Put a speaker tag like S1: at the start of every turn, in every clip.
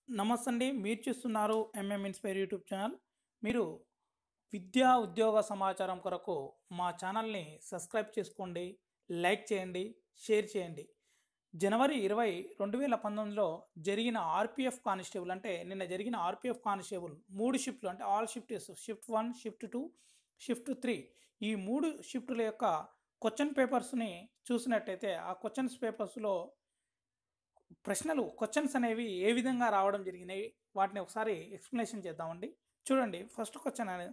S1: నమస్తే అండి మీరు చూస్తున్నారు ఎంఎం ఇన్స్పైర్ యూట్యూబ్ ఛానల్ మీరు విద్యా ఉద్యోగ సమాచారం కొరకు మా ఛానల్ని సబ్స్క్రైబ్ చేసుకోండి లైక్ చేయండి షేర్ చేయండి జనవరి ఇరవై రెండు వేల పంతొమ్మిదిలో జరిగిన ఆర్పిఎఫ్ కానిస్టేబుల్ అంటే నిన్న జరిగిన ఆర్పిఎఫ్ కానిస్టేబుల్ మూడు షిఫ్ట్లు అంటే all shift shift one shift two shift three ఈ మూడు షిఫ్టుల యొక్క క్వశ్చన్ పేపర్స్ని చూసినట్టయితే ఆ క్వశ్చన్స్ పేపర్స్లో ప్రశ్నలు క్వశ్చన్స్ అనేవి ఏ విధంగా రావడం జరిగినాయి వాటిని ఒకసారి ఎక్స్ప్లెనేషన్ చేద్దామండి చూడండి ఫస్ట్ క్వశ్చన్ అనేది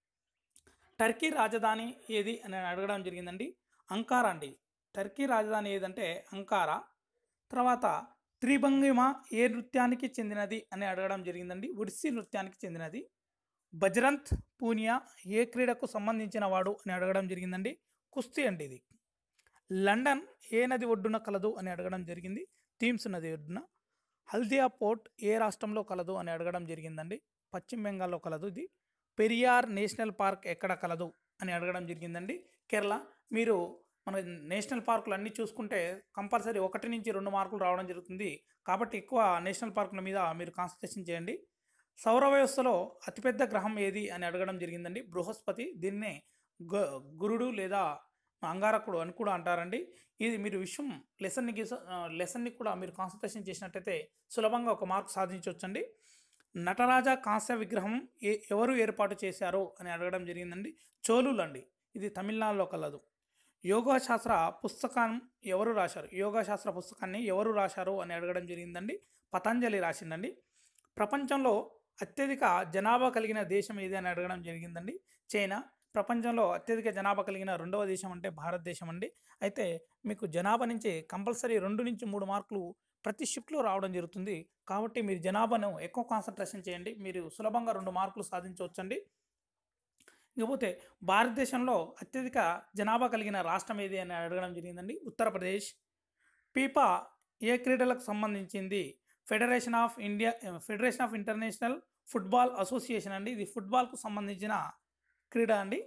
S1: టర్కీ రాజధాని ఏది అని అడగడం జరిగిందండి అంకారా అండి టర్కీ రాజధాని ఏదంటే అంకారా తర్వాత త్రిభంగిమ ఏ నృత్యానికి చెందినది అని అడగడం జరిగిందండి ఒడిస్సీ నృత్యానికి చెందినది బజరంత్ పూనియా ఏ క్రీడకు సంబంధించిన వాడు అని అడగడం జరిగిందండి కుస్తీ అండి ఇది లండన్ ఏ నది ఒడ్డున కలదు అని అడగడం జరిగింది థీమ్స్ నది ఒడ్డున హల్దియా పోర్ట్ ఏ రాష్ట్రంలో కలదు అని అడగడం జరిగిందండి పశ్చిమ బెంగాల్లో కలదు ఇది పెరియార్ నేషనల్ పార్క్ ఎక్కడ కలదు అని అడగడం జరిగిందండి కేరళ మీరు మన నేషనల్ పార్కులు అన్నీ చూసుకుంటే కంపల్సరీ ఒకటి నుంచి రెండు మార్కులు రావడం జరుగుతుంది కాబట్టి ఎక్కువ నేషనల్ పార్కుల మీద మీరు కాన్సన్ట్రేషన్ చేయండి సౌర వ్యవస్థలో అతిపెద్ద గ్రహం ఏది అని అడగడం జరిగిందండి బృహస్పతి దీన్నే గు- గురుడు లేదా అంగారకుడు అని కూడా అంటారండి ఇది మీరు విషయం లెసన్ని గీస- ఆ, లెసన్ని కూడా మీరు కాన్సన్ట్రేషన్ చేసినట్టయితే సులభంగా ఒక మార్క్ సాధించవచ్చండి నటరాజ కాంస్య విగ్రహం ఏ ఎవరు ఏర్పాటు చేశారు అని అడగడం జరిగిందండి చోళులు అండి ఇది తమిళనాడులో కలదు యోగా శాస్త్ర పుస్తకం ఎవరు రాశారు యోగా శాస్త్ర పుస్తకాన్ని ఎవరు రాశారు అని అడగడం జరిగిందండి పతంజలి రాసిందండి ప్రపంచంలో అత్యధిక జనాభా కలిగిన దేశం ఏది అని అడగడం జరిగిందండి చైనా ప్రపంచంలో అత్యధిక జనాభా కలిగిన రెండవ దేశం అంటే భారతదేశం అండి అయితే మీకు జనాభా నుంచి కంపల్సరీ రెండు నుంచి మూడు మార్కులు ప్రతి షిఫ్ట్లో రావడం జరుగుతుంది కాబట్టి మీరు జనాభాను ఎక్కువ కాన్సన్ట్రేషన్ చేయండి మీరు సులభంగా రెండు మార్కులు సాధించవచ్చండి ఇకపోతే భారతదేశంలో అత్యధిక జనాభా కలిగిన రాష్ట్రం ఏది అని అడగడం జరిగిందండి ఉత్తరప్రదేశ్ పీపా ఏ క్రీడలకు సంబంధించింది federation of India federation of international football association అండి ఇది ఫుట్బాల్కు సంబంధించిన క్రీడ అండి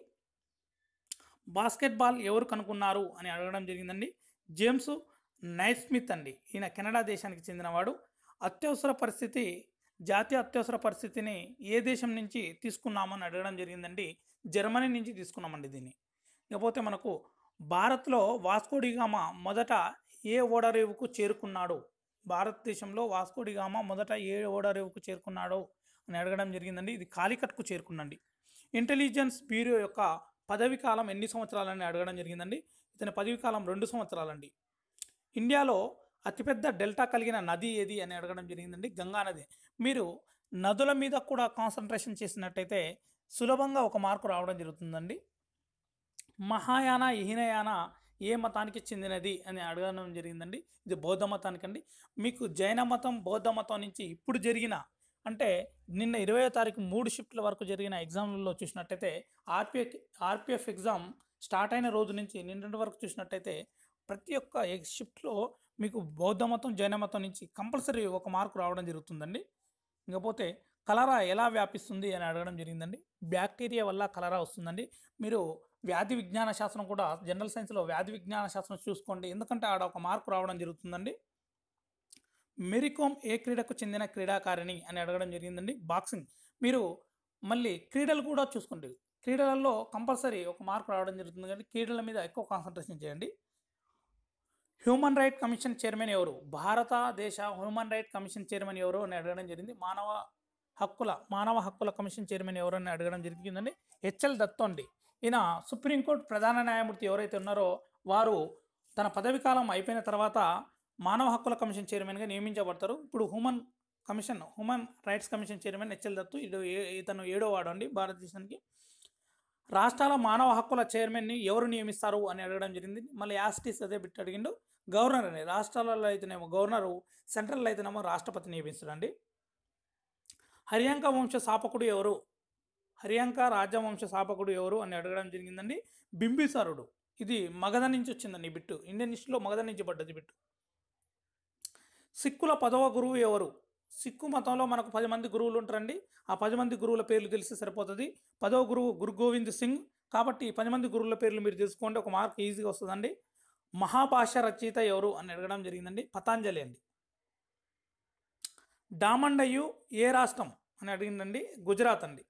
S1: బాస్కెట్బాల్ ఎవరు కనుక్కున్నారు అని అడగడం జరిగిందండి జేమ్స్ నైస్మిత్ అండి ఈయన కెనడా దేశానికి చెందినవాడు అత్యవసర పరిస్థితి జాతీయ అత్యవసర పరిస్థితిని ఏ దేశం నుంచి తీసుకున్నామని అడగడం జరిగిందండి జర్మనీ నుంచి తీసుకున్నామండి దీన్ని ఇకపోతే మనకు భారత్లో వాస్కోడిగామా మొదట ఏ ఓడరేవుకు చేరుకున్నాడు భారతదేశంలో వాస్కోడిగామా మొదట ఏ ఓడరేవుకు చేరుకున్నాడు అని అడగడం జరిగిందండి ఇది కాలికట్కు చేరుకున్నండి ఇంటెలిజెన్స్ బ్యూరో యొక్క పదవి కాలం ఎన్ని సంవత్సరాలని అడగడం జరిగిందండి ఇతని పదవి కాలం రెండు సంవత్సరాలండి ఇండియాలో అతిపెద్ద డెల్టా కలిగిన నది ఏది అని అడగడం జరిగిందండి గంగా నది మీరు నదుల మీద కూడా కాన్సన్ట్రేషన్ చేసినట్టయితే సులభంగా ఒక మార్కు రావడం జరుగుతుందండి మహాయాన హినయాన ఏ మతానికి చెందినది అని అడగడం జరిగిందండి ఇది బౌద్ధ మతానికి అండి మీకు జైన మతం బౌద్ధ మతం నుంచి ఇప్పుడు జరిగిన అంటే నిన్న ఇరవయో తారీఖు మూడు షిఫ్ట్ల వరకు జరిగిన ఎగ్జామ్లలో చూసినట్టయితే ఆర్పిఎఫ్ ఆర్పిఎఫ్ ఎగ్జామ్ స్టార్ట్ అయిన రోజు నుంచి నిన్నటి వరకు చూసినట్టయితే ప్రతి ఒక్క ఎగ్ షిఫ్ట్లో మీకు బౌద్ధ మతం జైన మతం నుంచి కంపల్సరీ ఒక మార్కు రావడం జరుగుతుందండి ఇకపోతే కలరా ఎలా వ్యాపిస్తుంది అని అడగడం జరిగిందండి బ్యాక్టీరియా వల్ల కలరా వస్తుందండి మీరు వ్యాధి విజ్ఞాన శాస్త్రం కూడా జనరల్ సైన్స్లో వ్యాధి విజ్ఞాన శాస్త్రం చూసుకోండి ఎందుకంటే ఆడ ఒక మార్కు రావడం జరుగుతుందండి మెరికోమ్ ఏ క్రీడకు చెందిన క్రీడాకారిణి అని అడగడం జరిగిందండి బాక్సింగ్ మీరు మళ్ళీ క్రీడలు కూడా చూసుకోండి క్రీడలలో కంపల్సరీ ఒక మార్కు రావడం జరుగుతుంది కానీ క్రీడల మీద ఎక్కువ కాన్సన్ట్రేషన్ చేయండి హ్యూమన్ రైట్ కమిషన్ చైర్మన్ ఎవరు భారతదేశ హ్యూమన్ రైట్ కమిషన్ చైర్మన్ ఎవరు అని అడగడం జరిగింది మానవ హక్కుల మానవ హక్కుల కమిషన్ చైర్మన్ ఎవరు అని అడగడం జరిగిందండి హెచ్ఎల్ దత్తు అండి ఈయన సుప్రీంకోర్టు ప్రధాన న్యాయమూర్తి ఎవరైతే ఉన్నారో వారు తన పదవి కాలం అయిపోయిన తర్వాత మానవ హక్కుల కమిషన్ చైర్మన్గా నియమించబడతారు ఇప్పుడు human commission human rights commission chairman HL Dattu ఇడు ఏ- ఇతను ఏడో వాడు అండి భారతదేశానికి రాష్ట్రాల మానవ హక్కుల చైర్మన్ని ఎవరు నియమిస్తారు అని అడగడం జరిగింది మళ్ళీ యాస్టిస్ అదే బిట్ అడిగిండు గవర్నర్ అని రాష్ట్రాలలో అయితేనేమో గవర్నరు సెంట్రల్ అయితేనేమో రాష్ట్రపతి నియమిస్తాడండి హరియాంక వంశ శాపకుడు ఎవరు హరియాంక రాజవంశ శాపకుడు ఎవరు అని అడగడం జరిగిందండి బింబిసారుడు ఇది మగధ నుంచి వచ్చిందండి ఈ బిట్టు ఇండియన్ హిస్టరీలో మగధ నుంచి పడ్డది బిట్టు సిక్కుల పదవ గురువు ఎవరు సిక్కు మతంలో మనకు పది మంది గురువులు ఉంటారండి ఆ పది మంది గురువుల పేర్లు తెలిసి సరిపోతుంది పదవ గురువు గురు గోవింద్ సింగ్ కాబట్టి ఈ పది మంది గురువుల పేర్లు మీరు తెలుసుకోండి ఒక మార్క్ ఈజీగా వస్తుందండి మహాభాష రచయిత ఎవరు అని అడగడం జరిగిందండి పతాంజలి అండి డామండయ్యు ఏ రాష్ట్రం అని అడిగిందండి గుజరాత్ అండి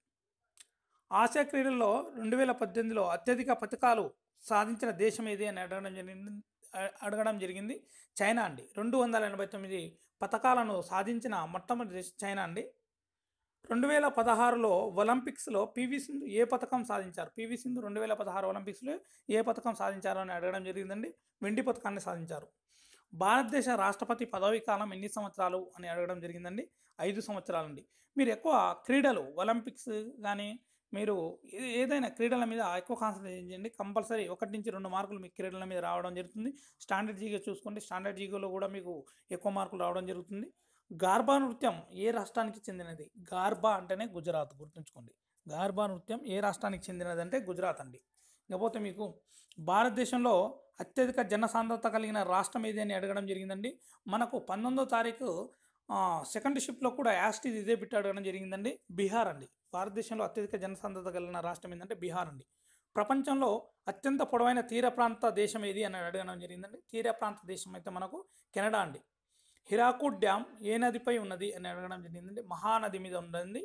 S1: ఆసియా క్రీడల్లో రెండు వేల పద్దెనిమిదిలో అత్యధిక పథకాలు సాధించిన దేశం ఏది అని అడగడం జరిగింది అ- అడగడం జరిగింది చైనా అండి రెండు వందల ఎనభై తొమ్మిది పథకాలను సాధించిన మొట్టమొదటి దేశం చైనా అండి రెండు వేల పదహారులో ఒలింపిక్స్లో పివి సింధు ఏ పథకం సాధించారు పివి సింధు రెండు వేల పదహారు ఒలింపిక్స్లో ఏ పథకం సాధించారు అని అడగడం జరిగిందండి వెండి పథకాన్ని సాధించారు భారతదేశ రాష్ట్రపతి పదవీ కాలం ఎన్ని సంవత్సరాలు అని అడగడం జరిగిందండి ఐదు సంవత్సరాలండి మీరు ఎక్కువ క్రీడలు ఒలింపిక్స్ కానీ మీరు ఏ- ఏదైనా క్రీడల మీద ఎక్కువ కాన్సన్ట్రేషన్ చేయండి కంపల్సరీ ఒకటి నుంచి రెండు మార్కులు మీకు క్రీడల మీద రావడం జరుగుతుంది స్టాండర్డ్ జీగా చూసుకోండి స్టాండర్డ్ జీగోలో కూడా మీకు ఎక్కువ మార్కులు రావడం జరుగుతుంది గార్బా నృత్యం ఏ రాష్ట్రానికి చెందినది గార్బా అంటేనే గుజరాత్ గుర్తుంచుకోండి గార్బా నృత్యం ఏ రాష్ట్రానికి చెందినది అంటే గుజరాత్ అండి ఇకపోతే మీకు భారతదేశంలో అత్యధిక జనసాంద్రత కలిగిన రాష్ట్రం ఏది అని అడగడం జరిగిందండి మనకు పంతొమ్మిదో తారీఖు సెకండ్ షిప్లో కూడా యాస్టీజ్ ఇదే పెట్టి అడగడం జరిగిందండి బీహార్ అండి భారతదేశంలో అత్యధిక జనసాంద్రత కలిగిన రాష్ట్రం ఏంటంటే బీహార్ అండి ప్రపంచంలో అత్యంత పొడవైన తీర ప్రాంత దేశం ఏది అని అడగడం జరిగిందండి తీర ప్రాంత దేశం అయితే మనకు కెనడా అండి హిరాకూడ్ డ్యామ్ ఏ నదిపై ఉన్నది అని అడగడం జరిగిందండి మహానది మీద ఉన్నది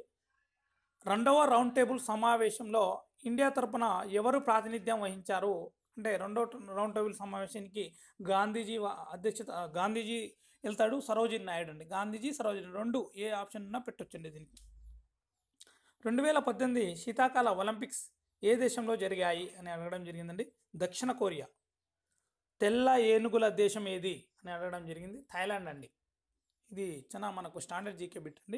S1: రెండవ రౌండ్ టేబుల్ సమావేశంలో ఇండియా తరపున ఎవరు ప్రాతినిధ్యం వహించారు అంటే రెండో రౌండ్ టేబుల్ సమావేశానికి గాంధీజీ వ- అధ్యక్షత గాంధీజీ వెళ్తాడు సరోజిని నాయుడు అండి గాంధీజీ సరోజిని రెండు ఏ ఆప్షన్ ఉన్నా పెట్టొచ్చండి దీనికి రెండు వేల పద్దెనిమిది శీతాకాల ఒలింపిక్స్ ఏ దేశంలో జరిగాయి అని అడగడం జరిగిందండి దక్షిణ కొరియా తెల్ల ఏనుగుల దేశం ఏది అని అడగడం జరిగింది థాయిలాండ్ అండి ఇది చాలా మనకు స్టాండర్డ్ జీకే బిట్ అండి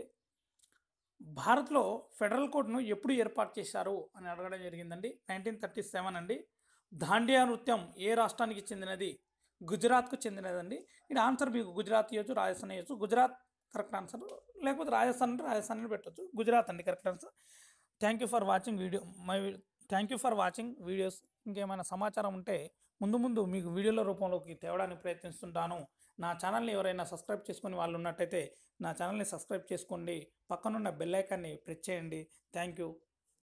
S1: భారత్లో ఫెడరల్ కోర్టును ఎప్పుడు ఏర్పాటు చేశారు అని అడగడం జరిగిందండి నైన్టీన్ థర్టీ సెవెన్ అండి దాండియా నృత్యం ఏ రాష్ట్రానికి చెందినది గుజరాత్కు చెందినదండి ఇది ఆన్సర్ మీకు గుజరాత్ ఇవ్వచ్చు రాజస్థాన్ ఇవ్వచ్చు గుజరాత్ కరెక్ట్ ఆన్సర్ లేకపోతే రాజస్థాన్ అంటే రాజస్థాన్ అని పెట్టవచ్చు గుజరాత్ అండి correct answer thank you for watching video my thank you for watching videos ఇంకేమైనా సమాచారం ఉంటే ముందు ముందు మీకు వీడియోల రూపంలోకి తేవడానికి ప్రయత్నిస్తుంటాను నా ఛానల్ని ఎవరైనా సబ్స్క్రైబ్ చేసుకుని వాళ్ళు ఉన్నట్టయితే నా ఛానల్ని సబ్స్క్రైబ్ చేసుకోండి పక్కనున్న బెల్ ఐకాన్ని ప్రెస్ చేయండి థ్యాంక్ యూ